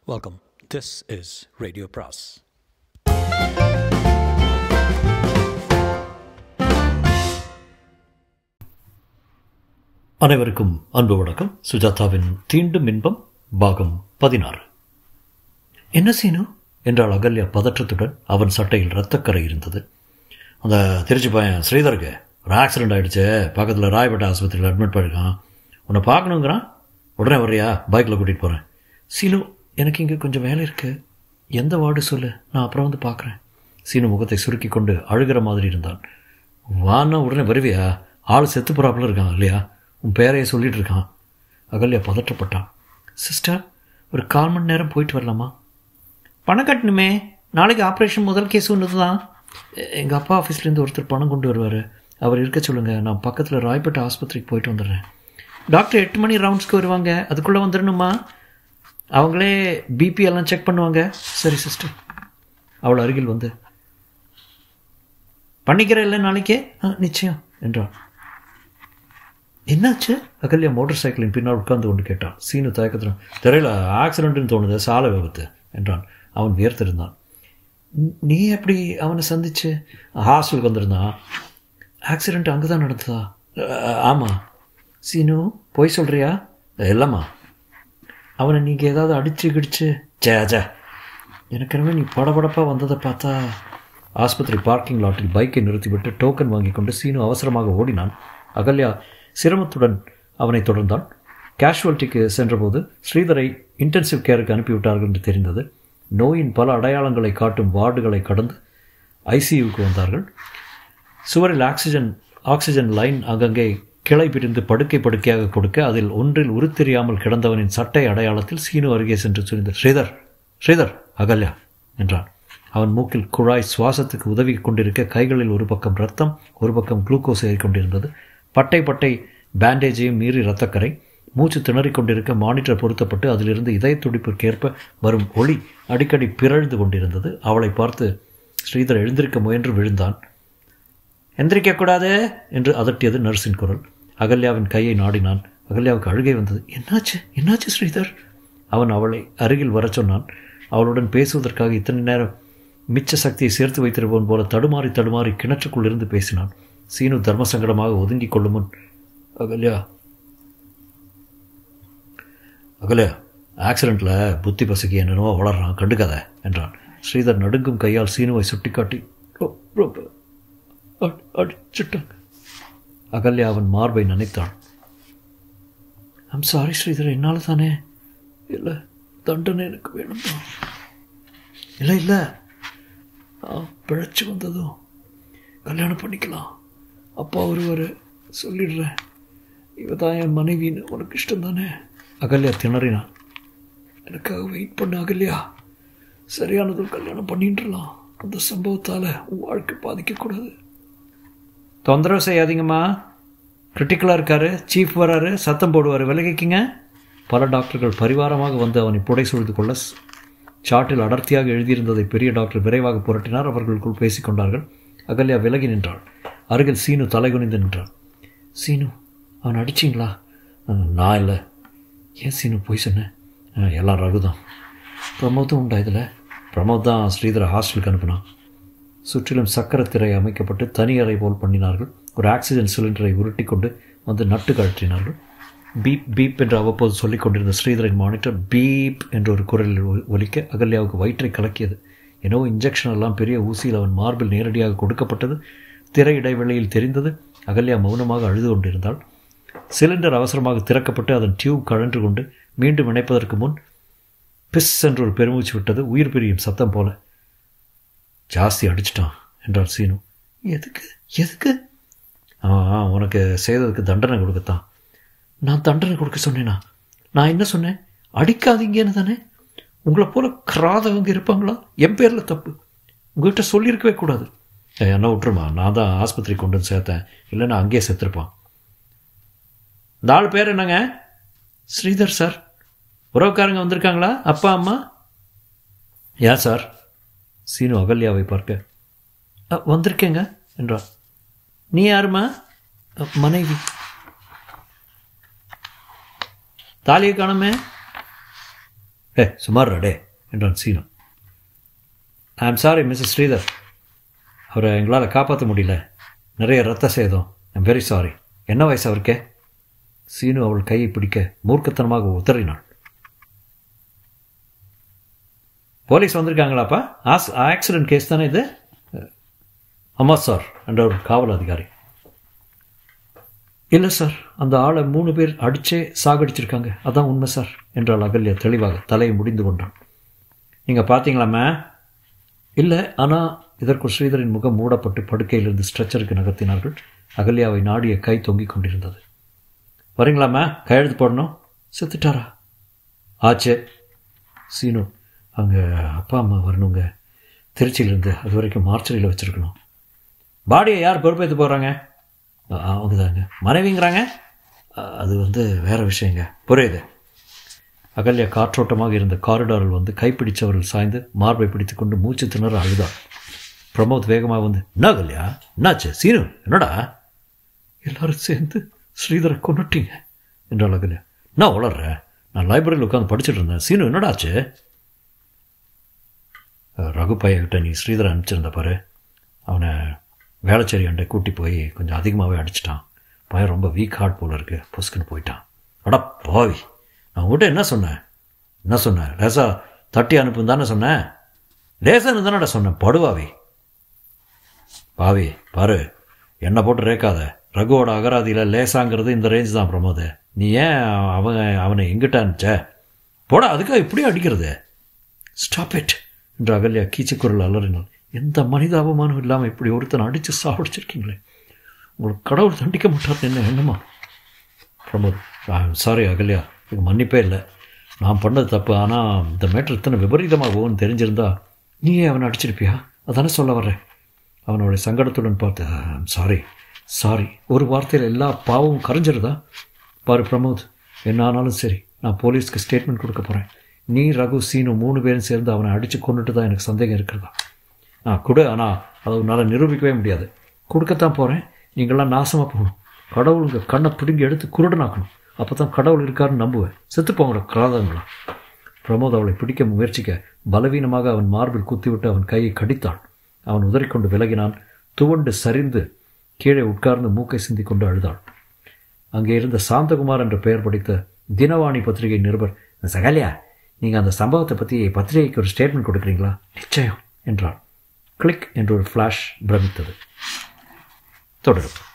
Welcome. This is Radio Pras. அனைவருக்கும் அன்பு வணக்கம் சுஜாதாவின் தீண்டும் இன்பம் பாகம் பதினாறு என்ன சீனு என்றாள் அகல்யா பதற்றத்துடன் அவன் சட்டையில் இரத்தக்கரை இருந்தது அந்த திருச்சி பையன் ஸ்ரீதருக்கு ஒரு ஆக்சிடென்ட் ஆகிடுச்சு பக்கத்தில் ராயப்பேட்டை ஆஸ்பத்திரியில் அட்மிட் பண்ணியிருக்கான் உன்னை பார்க்கணுங்கிறான் உடனே வர்றியா பைக்கில் கூட்டிகிட்டு போகிறேன் சீனு எனக்கு இங்கே கொஞ்சம் வேலை இருக்குது எந்த வார்டு சொல்லு நான் அப்புறம் வந்து பார்க்குறேன் சீனு முகத்தை சுருக்கி கொண்டு அழுகிற மாதிரி இருந்தான் வான்னா உடனே வருவியா ஆள் செத்து போகிறாப்புல இருக்கான் இல்லையா உன் பேரையே சொல்லிட்டு இருக்கான் அகல்யா பதற்றப்பட்டான் சிஸ்டர் ஒரு கால் மணி நேரம் போயிட்டு வரலாமா பணம் கட்டணுமே நாளைக்கு ஆப்ரேஷன் முதல் கேஸ் ஒன்று தான் எங்கள் அப்பா ஆஃபீஸ்லேருந்து ஒருத்தர் பணம் கொண்டு வருவார் அவர் இருக்க சொல்லுங்கள் நான் பக்கத்தில் ராய்பேட்டை ஆஸ்பத்திரிக்கு போயிட்டு வந்துடுறேன் டாக்டர் எட்டு மணி ரவுண்ட்ஸ்க்கு வருவாங்க அதுக்குள்ளே வந்துடணுமா அவங்களே பிபி எல்லாம் செக் பண்ணுவாங்க சரி சிஸ்டர் அவள் அருகில் வந்து பண்ணிக்கிறேன் இல்லை நாளைக்கே ஆ நிச்சயம் என்றான் என்னாச்சு அகல்யா மோட்டார் சைக்கிளின் பின்னால் உட்கார்ந்து கொண்டு கேட்டான் சீனு தயக்கத்திரம் தெரியல ஆக்சிடென்ட்னு தோணுது சாலை விபத்து என்றான் அவன் வியர்த்திருந்தான் "நீ- நீ எப்படி அவனை சந்திச்சு ஹாஸ்டலுக்கு வந்திருந்தான் ஆக்சிடெண்ட் அங்கே தான் நடந்ததா "அஹ், ஆமாம் சீனு போய் சொல்கிறியா இல்லைம்மா அவனை நீங்கள் ஏதாவது அடிச்சு கிடிச்சு சே சே எனக்கு என்னமோ நீ படபடப்பாக வந்ததை பார்த்தா ஆஸ்பத்திரி பார்க்கிங் லாட்டில் பைக்கை நிறுத்திவிட்டு டோக்கன் வாங்கி கொண்டு சீனு அவசரமாக ஓடினான் அகல்யா சிரமத்துடன் அவனை தொடர்ந்தான் கேஷுவல்ட்டிக்கு சென்றபோது ஸ்ரீதரை இன்டென்சிவ் கேருக்கு அனுப்பிவிட்டார்கள் என்று தெரிந்தது நோயின் பல அடையாளங்களை காட்டும் வார்டுகளை கடந்து ஐசியூவுக்கு வந்தார்கள் சுவரில் ஆக்சிஜன் ஆக்சிஜன் லைன் அங்கங்கே கிளை பிரிந்து படுக்கை படுக்கையாக கொடுக்க அதில் ஒன்றில் உருத்தெரியாமல் கிடந்தவனின் சட்டை அடையாளத்தில் சீனு அருகே சென்று சுரிந்த ஸ்ரீதர் ஸ்ரீதர் அகல்யா என்றான் அவன் மூக்கில் குழாய் சுவாசத்துக்கு உதவி கொண்டிருக்க கைகளில் ஒரு பக்கம் ரத்தம் ஒரு பக்கம் குளுக்கோஸ் ஏறிக்கொண்டிருந்தது பட்டை பட்டை பேண்டேஜையும் மீறி இரத்தக்கரை மூச்சு திணறிக் கொண்டிருக்க மானிட்டர் பொருத்தப்பட்டு அதிலிருந்து இதய துடிப்பிற்கேற்ப வரும் ஒளி அடிக்கடி பிறழ்ந்து கொண்டிருந்தது அவளை பார்த்து ஸ்ரீதர் எழுந்திருக்க முயன்று விழுந்தான் எந்திரிக்கக்கூடாது என்று அதட்டியது நர்ஸின் குரல் அகல்யாவின் கையை நாடினான் அகல்யாவுக்கு அழுகை வந்தது என்னாச்சு என்னாச்சு ஸ்ரீதர் அவன் அவளை அருகில் வரச் சொன்னான் அவளுடன் பேசுவதற்காக இத்தனை நேரம் மிச்ச சக்தியை சேர்த்து வைத்திருப்பவன் போல தடுமாறி தடுமாறி கிணற்றுக்குள் இருந்து பேசினான் சீனு தர்ம சங்கடமாக ஒதுங்கிக் கொள்ளும் முன் அகல்யா அகல்யா ஆக்சிடெண்ட்டில் புத்தி பசுக்கி என்னென்னவோ வளர்றான் கண்டுக்காத என்றான் ஸ்ரீதர் நடுங்கும் கையால் சீனுவை சுட்டிக்காட்டி "ரொ- ரொம்ப அடி- அடிச்சிட்டாங்க அகல்யா அவன் மார்பை நினைத்தாள் ஐம் சாரி ஸ்ரீதர் என்னால் தானே இல்லை தண்டனை எனக்கு வேணும் தான் இல்லை இல்லை நான் பிழைச்சி வந்ததும் கல்யாணம் பண்ணிக்கலாம் அப்பா ஒருவர் சொல்லிடுறேன் இவ தான் என் மனைவின்னு உனக்கு இஷ்டம் தானே அகல்யா திணறினான் எனக்காக வெயிட் பண்ண அகல்யா சரியானதும் கல்யாணம் பண்ணிட்டுலாம் அந்த சம்பவத்தால் உன் வாழ்க்கை பாதிக்கக்கூடாது தொந்தரவு செய்யாதீங்கம்மா கிரிட்டிக்கலாக இருக்காரு சீஃப் வராரு சத்தம் போடுவார் விலகிக்கிங்க பல டாக்டர்கள் பரிவாரமாக வந்து அவனை புடை சுழித்து கொள்ள ஸ்- சாட்டில் அடர்த்தியாக எழுதியிருந்ததை பெரிய டாக்டர் விரைவாக புரட்டினார் அவர்களுக்குள் பேசிக்கொண்டார்கள் அகல்யா விலகி நின்றாள் அருகில் சீனு தலைகுனிந்து நின்றான் சீனு அவன் அடிச்சிங்களா "அஹ், நான் இல்லை ஏன் சீனு போய் சொன்னேன் "அஹ், எல்லாம் ரகுதான் பிரமோதும் உண்டா இதில் பிரமோத் தான் ஸ்ரீதரை ஹாஸ்டலுக்கு அனுப்புனான் சுற்றிலும் சக்கரத்திரை அமைக்கப்பட்டு தனி அறை போல் பண்ணினார்கள் ஒரு ஆக்சிஜன் சிலிண்டரை உருட்டி கொண்டு வந்து நட்டு கழற்றினார்கள் பீப் பீப் என்று அவ்வப்போது சொல்லிக் கொண்டிருந்த ஸ்ரீதரின் மானிட்டர் பீப் என்ற ஒரு குரலில் ஒ- ஒலிக்க அகல்யாவுக்கு வயிற்றை கலக்கியது என்னவோ இன்ஜெக்ஷன் எல்லாம் பெரிய ஊசியில் அவன் மார்பில் நேரடியாக கொடுக்கப்பட்டது திரை இடைவெளியில் தெரிந்தது அகல்யா மௌனமாக அழுது கொண்டிருந்தாள் சிலிண்டர் அவசரமாக திறக்கப்பட்டு அதன் டியூப் கழன்று கொண்டு மீண்டும் இணைப்பதற்கு முன் பிஸ் என்று ஒரு பெருமூச்சு விட்டது உயிர் பிரியும் சத்தம் போல ஜாஸ்தி அடிச்சிட்டான் என்றார் சீனு எதுக்கு எதுக்கு ஆ உனக்கு செய்ததுக்கு தண்டனை கொடுக்கத்தான் நான் தண்டனை கொடுக்க சொன்னேனா நான் என்ன சொன்னேன் அடிக்காதீங்கன்னு தானே உங்களை போல கிராதவங்க இருப்பாங்களா என் பேரில் தப்பு உங்ககிட்ட சொல்லியிருக்கவே கூடாது ஏய், என்ன விட்டுருமா நான் தான் ஆஸ்பத்திரி கொண்டு வந்து சேர்த்தேன் இல்லைன்னா அங்கேயே செத்துருப்பான் இந்த ஆள் பேர் என்னங்க ஸ்ரீதர் சார் உறவுக்காரங்க வந்திருக்காங்களா அப்பா அம்மா ஏன் சார் சீனு அகல்யாவை பார்க்க "அ, வந்திருக்கேங்க என்றார் நீ யாருமா "அ, மனைவி தாலியை காணுமே ஏ சுமார் டே என்றான் சீனு ஐ ஆம் சாரி மிஸ்ஸஸ் ஸ்ரீதர் அவரை எங்களால் காப்பாற்ற முடியல நிறைய ரத்த சேதம் ஐம் வெரி சாரி என்ன வயசு அவருக்கே சீனு அவள் கையை பிடிக்க மூர்க்கத்தனமாக உத்தறினாள் போலீஸ் வந்திருக்காங்களாப்பா ஆஸ் ஆக்சிடென்ட் கேஸ் தானே இது ஆமாம் சார் என்ற ஒரு காவல் அதிகாரி இல்லை சார் அந்த ஆளை மூணு பேர் அடிச்சே சாகடிச்சிருக்காங்க அதான் உண்மை சார் என்றாள் அகல்யா தெளிவாக தலையை முடிந்து கொண்டான் நீங்கள் பார்த்தீங்களாம்மா இல்லை ஆனால் இதற்குள் ஸ்ரீதரின் முகம் மூடப்பட்டு படுக்கையிலிருந்து ஸ்ட்ரெச்சருக்கு நகர்த்தினார்கள் அகல்யாவை நாடிய கை தொங்கிக் கொண்டிருந்தது வரீங்களாம்மா கையெழுத்து போடணும் செத்துட்டாரா ஆச்சே சீனு அங்கே அப்பா அம்மா வரணுங்க திருச்சியிலேருந்து அது வரைக்கும் மார்ச்சரியில் வச்சுருக்கணும் பாடியை யார் பொறுப்பேற்று போகிறாங்க அவங்க தாங்க மனைவிங்கிறாங்க அது வந்து வேறு விஷயங்க புரியுது அகல்யா காற்றோட்டமாக இருந்த காரிடாரில் வந்து கைப்பிடிச்சவர்கள் சாய்ந்து மார்பை பிடித்து கொண்டு மூச்சு திணற அழுதார் பிரமோத் வேகமாக வந்து என்ன அகல்யா என்னாச்சு சீனு என்னடா எல்லாரும் சேர்ந்து ஸ்ரீதரை கொண்டுட்டீங்க என்றாள் அகல்யா நான் வளர்ற நான் லைப்ரரியில் உட்காந்து படிச்சுட்டு இருந்தேன் சீனு என்னடாச்சு ரகு பையன்கிட்ட நீ ஸ்ரீதரை அனுப்பிச்சிருந்த பாரு அவனை வேளச்சேரி அண்டை கூட்டி போய் கொஞ்சம் அதிகமாகவே அடிச்சிட்டான் பையன் ரொம்ப வீக் ஹார்ட் போல இருக்கு பொசுக்குன்னு போயிட்டான் அடா பாவி நான் உங்கள்கிட்ட என்ன சொன்னேன் என்ன சொன்னேன் லேசா தட்டி அனுப்புன்னு தானே சொன்னேன் லேசான்னு தானடா சொன்னேன் படுவாவி பாவி பாரு என்னை போட்டு ரேக்காத ரகுவோட அகராதியில் லேசாங்கிறது இந்த ரேஞ்ச் தான் பிரமோது நீ ஏன் அவன் அவனை எங்கிட்ட அனுப்பிச்ச போடா அதுக்காக இப்படியே அடிக்கிறது ஸ்டாப் இட் என்று அகல்யா கீச்சுக்குரல் அலறினாள் எந்த மனிதாபமானம் இல்லாமல் இப்படி ஒருத்தனை அடித்து சாப்பிடிச்சிருக்கீங்களே உங்களுக்கு கடவுள் தண்டிக்க மாட்டார் என்ன என்னமா பிரமோத் சாரி அகல்யா இது மன்னிப்பே இல்லை நான் பண்ணது தப்பு ஆனால் இந்த மேட்டர் இத்தனை விபரீதமாக போகும்னு தெரிஞ்சிருந்தா நீயே அவனை அடிச்சிருப்பியா அதானே சொல்ல வர்றேன் அவனோட சங்கடத்துடன் பார்த்து சாரி சாரி ஒரு வார்த்தையில் எல்லா பாவமும் கரைஞ்சிருதா பாரு பிரமோத் என்ன ஆனாலும் சரி நான் போலீஸ்க்கு ஸ்டேட்மெண்ட் கொடுக்க போகிறேன் நீ ரகு சீனு மூணு பேரும் சேர்ந்து அவனை அடித்து கொண்டுட்டு தான் எனக்கு சந்தேகம் இருக்கிறதா நான் கொடு ஆனால் அதை உன்னால் நிரூபிக்கவே முடியாது கொடுக்கத்தான் போகிறேன் நீங்களாம் நாசமாக போகணும் கடவுள் உங்கள் கண்ணை பிடுங்கி எடுத்து குருடனாக்கணும் அப்போ தான் கடவுள் இருக்காருன்னு நம்புவேன் செத்து போங்கிற கிராதங்களா பிரமோத் அவளை பிடிக்க முயற்சிக்க பலவீனமாக அவன் மார்பில் குத்திவிட்டு அவன் கையை கடித்தான் அவன் உதறிக்கொண்டு விலகினான் துவண்டு சரிந்து கீழே உட்கார்ந்து மூக்கை சிந்தி கொண்டு அழுதாள் அங்கே இருந்த சாந்தகுமார் என்ற பெயர் படித்த தினவாணி பத்திரிகை நிருபர் சகல்யா நீங்கள் அந்த சம்பவத்தை பற்றி பத்திரிகைக்கு ஒரு ஸ்டேட்மெண்ட் கொடுக்குறீங்களா நிச்சயம் என்றாள் கிளிக் என்று ஒரு ஃப்ளாஷ் பிரமித்தது தொடரும்